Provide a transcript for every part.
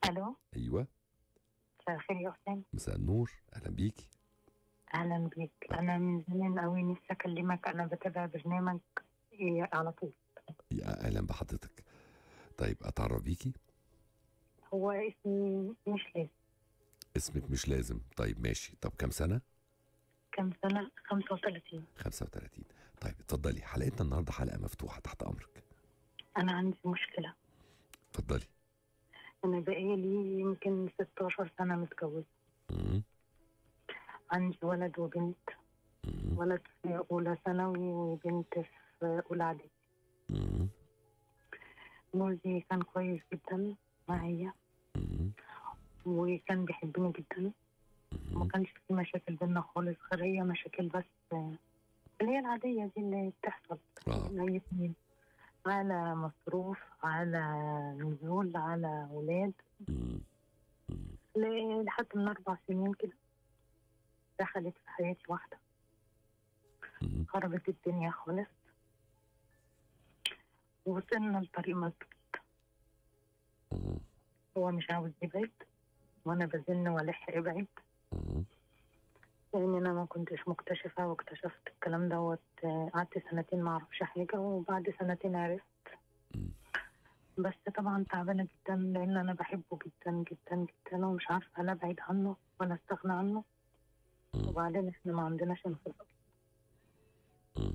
الو ايوه مساء الخير يا حسين مساء النور اهلا بيكي اهلا بيك انا من زمان قوي نفسي اكلمك انا بتابع برنامج إيه على طول يا اهلا بحضرتك طيب اتعرف بيكي هو اسمي مش لازم اسمك مش لازم طيب ماشي طب كم سنه كم سنه 35 35 طيب اتفضلي حلقتنا النهارده حلقه مفتوحه تحت امرك انا عندي مشكله اتفضلي انا بقالي يمكن 16 سنه متجوزه مم. عندي ولد وبنت مم. ولد في اولى ثانوي وبنت في اولى اعدادي مم. جوزي كان كويس جدا معايا مم. وكان بيحبني جدا ما كانش في مشاكل بينا خالص غير هي مشاكل بس آه، اللي هي العادية دي اللي بتحصل اه بين أي اتنين على مصروف على نزول على أولاد مم. مم. ل- لحد من أربع سنين كده دخلت في حياتي واحدة مم. خربت الدنيا خالص ووصلنا لطريق مسدود مم. هو مش عاوز يبعد وأنا بزن وألح ابعد مم. لان انا ما كنتش مكتشفه واكتشفت الكلام دوت آه، قعدت سنتين ما اعرفش حاجه وبعد سنتين عرفت مم. بس طبعا تعبانه جدا لان انا بحبه جدا جدا جدا ومش عارفه لا ابعد عنه ولا استغنى عنه مم. وبعدين احنا ما عندناش انفصال مم.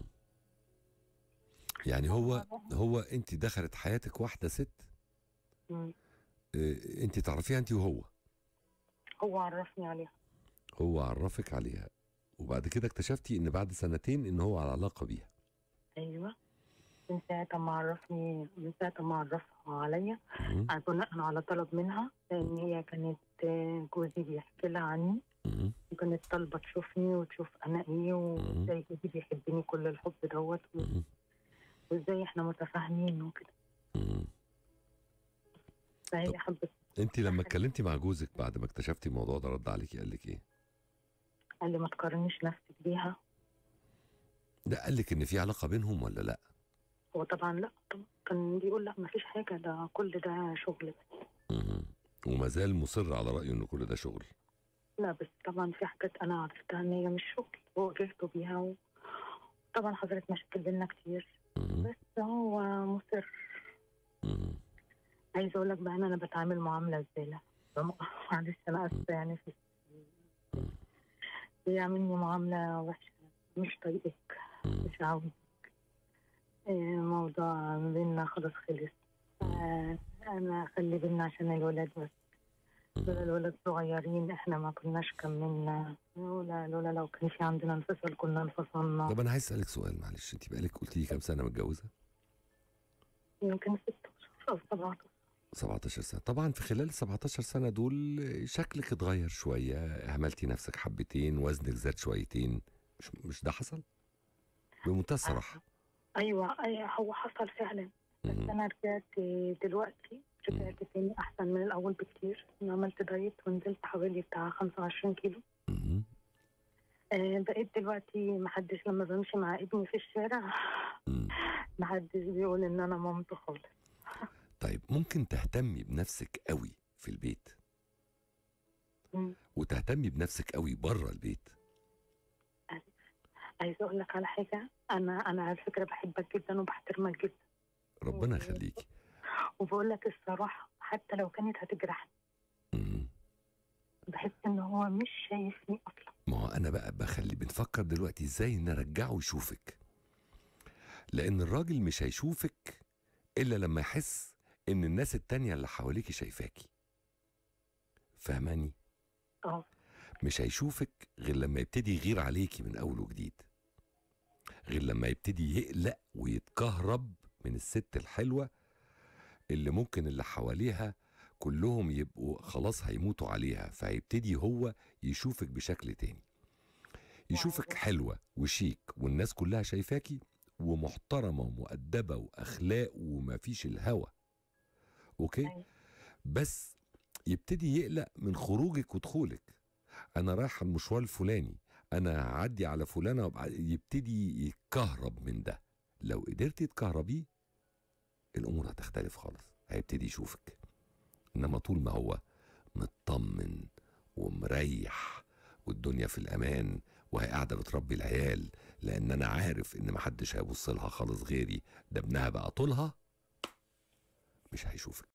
يعني هو هو انت دخلت حياتك واحده ست مم. اه انت تعرفيها انت وهو هو عرفني عليها هو عرفك عليها وبعد كده اكتشفتي ان بعد سنتين ان هو على علاقه بيها ايوه من ساعة ما عرفني من ساعة ما عرفها عليا مم. بناء على طلب منها لأن هي كانت آه، جوزي بيحكي لها عني مم. وكانت طالبة تشوفني وتشوف أنا إيه وإزاي جوزي بيحبني كل الحب دوت مم. وإزاي إحنا متفاهمين وكده مم. فهي طب. حبت انت لما اتكلمتي مع جوزك بعد ما اكتشفتي الموضوع ده رد عليكي قال لك ايه؟ قال لي ما تقارنيش نفسك بيها ده قال لك ان في علاقه بينهم ولا لا؟ هو طبعا لا طبعا كان بيقول لا ما فيش حاجة ده كل ده شغل بس مم. وما زال مصر على رايه ان كل ده شغل لا بس طبعا في حاجات أنا عرفتها إن هي مش شغل وواجهته بيها و... طبعا حصلت مشاكل بينا كتير مم. بس هو مصر مم. عايزه اقول لك بقى إن انا بتعامل معامله زباله معلش انا اسفه يعني في بيعملني معامله وحشه مش طايقك مم. مش عاوزك إيه، موضوع بينا خلاص خلص آه، انا خلي بينا عشان الولاد بس لولا الولاد صغيرين احنا ما كناش كملنا لولا لولا لو كان في عندنا انفصال كنا انفصلنا طب انا عايز اسالك سؤال معلش انت بقالك قلت لي كام سنه متجوزه؟ يمكن 16 او 17 17 سنه طبعا في خلال ال 17 سنه دول شكلك اتغير شويه اهملتي نفسك حبتين وزنك زاد شويتين مش مش ده حصل؟ بمنتهى الصراحه ايوه ايوه هو حصل فعلا بس مم. انا رجعت دلوقتي رجعت تاني احسن من الاول بكتير انا عملت دايت ونزلت حوالي بتاع 25 كيلو مم. آه بقيت دلوقتي محدش لما بمشي مع ابني في الشارع مم. محدش بيقول ان انا مامته خالص طيب ممكن تهتمي بنفسك قوي في البيت مم. وتهتمي بنفسك قوي بره البيت عايزه اقول لك على حاجه انا انا على فكره بحبك جدا وبحترمك جدا ربنا يخليكي وبقول لك الصراحه حتى لو كانت هتجرحني مم. بحس ان هو مش شايفني اصلا ما هو انا بقى بخلي بنفكر دلوقتي ازاي نرجعه يشوفك لان الراجل مش هيشوفك الا لما يحس ان الناس التانية اللي حواليكي شايفاكي فاهماني اه مش هيشوفك غير لما يبتدي يغير عليكي من اول وجديد غير لما يبتدي يقلق ويتكهرب من الست الحلوة اللي ممكن اللي حواليها كلهم يبقوا خلاص هيموتوا عليها فهيبتدي هو يشوفك بشكل تاني يشوفك حلوة وشيك والناس كلها شايفاكي ومحترمة ومؤدبة وأخلاق ومفيش الهوى أوكي أيوة. بس يبتدي يقلق من خروجك ودخولك انا رايح المشوار الفلاني انا هعدي على فلانه وبع- يبتدي يتكهرب من ده لو قدرتي تكهربيه الامور هتختلف خالص هيبتدي يشوفك انما طول ما هو مطمن ومريح والدنيا في الامان وهي قاعده بتربي العيال لان انا عارف ان محدش هيبص لها خالص غيري ده ابنها بقى طولها مش هيشوفك